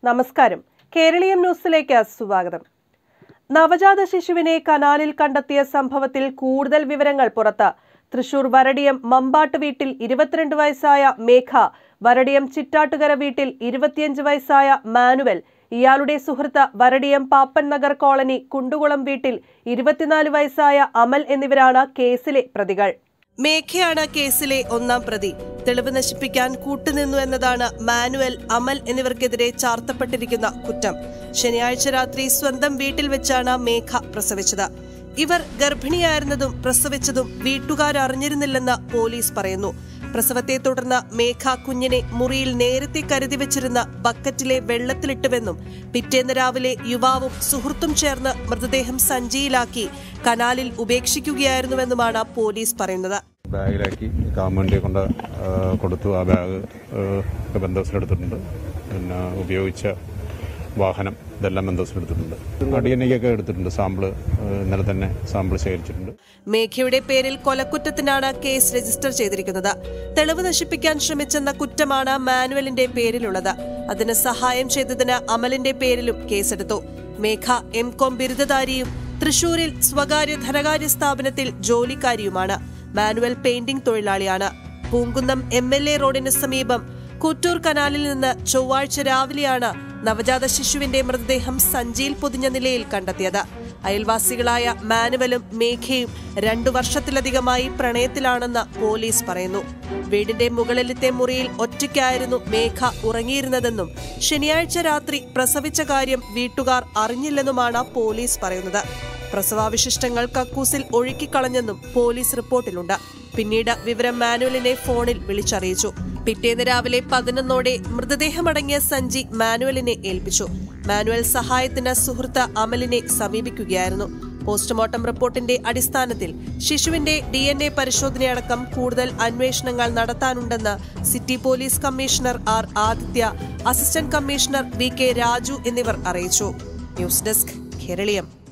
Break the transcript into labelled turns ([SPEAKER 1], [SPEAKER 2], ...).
[SPEAKER 1] നമസ്കാരം കേരളീയം ന്യൂസിലേക്ക് സ്വാഗതം നവജാത ശിശുവിനെ കനാലിൽ കണ്ടെത്തിയ സംഭവത്തിൽ കൂടുതൽ വിവരങ്ങൾ പുറത്ത് തൃശൂർ വരടിയം മമ്പാട്ട് വീട്ടിൽ ഇരുപത്തിരണ്ട് വയസ്സായ മേഘ വരടിയം ചിറ്റാട്ടുകര വീട്ടിൽ ഇരുപത്തിയഞ്ച് വയസ്സായ മാനുവൽ ഇയാളുടെ സുഹൃത്ത് വരടിയം പാപ്പൻ നഗർ കോളനി കുണ്ടുകുളം വീട്ടിൽ ഇരുപത്തിനാല് വയസ്സായ അമൽ എന്നിവരാണ് കേസിലെ പ്രതികൾ മേഘയാണ് കേസിലെ ഒന്നാം പ്രതി തെളിവ് നശിപ്പിക്കാൻ കൂട്ടുനിന്നു എന്നതാണ് മാനുവൽ അമൽ എന്നിവർക്കെതിരെ ചാർത്തപ്പെട്ടിരിക്കുന്ന കുറ്റം ശനിയാഴ്ച രാത്രി സ്വന്തം വീട്ടിൽ വെച്ചാണ് മേഘ പ്രസവിച്ചത് ഇവർ ഗർഭിണിയായിരുന്നതും പ്രസവിച്ചതും വീട്ടുകാർ അറിഞ്ഞിരുന്നില്ലെന്ന് പോലീസ് പറയുന്നു പ്രസവത്തെ തുടർന്ന് മേഘ കുഞ്ഞിനെ മുറിയിൽ നേരത്തെ കരുതി വെച്ചിരുന്ന ബക്കറ്റിലെ വെള്ളത്തിലിട്ടുവെന്നും പിറ്റേന്ന് രാവിലെ യുവാവും സുഹൃത്തും ചേർന്ന് മൃതദേഹം സഞ്ചിയിലാക്കി കനാലിൽ ഉപേക്ഷിക്കുകയായിരുന്നുവെന്നുമാണ് പോലീസ് പറയുന്നത്
[SPEAKER 2] ബാഗിലാക്കി കാമണ്ടി കൊണ്ട് ആ, കൊടുത്തു ആ ബാഗ് ആ, ഒക്കെ ബന്ധോസിലെടുത്തിട്ടുണ്ട് പിന്നെ ഉപയോഗിച്ച വാഹനം ഇതെല്ലാം ബന്ധോസിലെടുത്തിട്ടുണ്ട് ഡി എൻ ഒക്കെ എടുത്തിട്ടുണ്ട് സാമ്പിള് ആ, ഇന്നലെ തന്നെ സാമ്പിൾ ശേഖരിച്ചിട്ടുണ്ട്
[SPEAKER 1] മേഘയുടെ പേരിൽ കൊലക്കുറ്റത്തിനാണ് കേസ് രജിസ്റ്റർ ചെയ്തിരിക്കുന്നത് തെളിവ് നശിപ്പിക്കാൻ ശ്രമിച്ചെന്ന കുറ്റമാണ് മാനുവലിന്റെ പേരിലുള്ളത് അതിന് സഹായം ചെയ്തതിന് അമലിന്റെ പേരിലും കേസെടുത്തു മേഘ എം കോം ബിരുദധാരിയും തൃശൂരിൽ സ്വകാര്യ ധനകാര്യ സ്ഥാപനത്തിൽ ജോലിക്കാരിയുമാണ് മാനുവൽ പെയിന്റിംഗ് തൊഴിലാളിയാണ് പൂങ്കുന്നം എം എൽ എ റോഡിന് സമീപം കുറ്റൂർ കനാലിൽ നിന്ന് ചൊവ്വാഴ്ച രാവിലെയാണ് നവജാത ശിശുവിന്റെ മൃതദേഹം സഞ്ചിയിൽ പൊതിഞ്ഞ നിലയിൽ കണ്ടെത്തിയത് അയൽവാസികളായ മാനുവലും മേഘയും രണ്ടു വർഷത്തിലധികമായി പ്രണയത്തിലാണെന്ന് പോലീസ് പറയുന്നു വീടിന്റെ മുകളിലത്തെ മുറിയിൽ ഒറ്റയ്ക്കായിരുന്നു മേഘ ഉറങ്ങിയിരുന്നതെന്നും ശനിയാഴ്ച രാത്രി പ്രസവിച്ച കാര്യം വീട്ടുകാർ അറിഞ്ഞില്ലെന്നുമാണ് പോലീസ് പറയുന്നത് പ്രസവാവിശിഷ്ടങ്ങൾ കക്കൂസിൽ ഒഴുക്കിക്കളഞ്ഞെന്നും പോലീസ് റിപ്പോർട്ടിലുണ്ട് പിന്നീട് വിവരം മാനുവലിനെ ഫോണിൽ വിളിച്ചറിയിച്ചു പിറ്റേന്ന് രാവിലെ പതിനൊന്നോടെ മൃതദേഹമടങ്ങിയ സഞ്ചി മാനുവലിനെ ഏൽപ്പിച്ചു മാനുവൽ സഹായത്തിന് സുഹൃത്ത് അമലിനെ സമീപിക്കുകയായിരുന്നു പോസ്റ്റ്മോർട്ടം റിപ്പോർട്ടിന്റെ അടിസ്ഥാനത്തിൽ ശിശുവിന്റെ ഡി എൻ എ പരിശോധനയടക്കം കൂടുതൽ അന്വേഷണങ്ങൾ നടത്താനുണ്ടെന്ന് city police commissioner R Aditya assistant commissioner V K Raju എന്നിവർ അറിയിച്ചു ന്യൂസ് ഡെസ്ക് കേരളീയം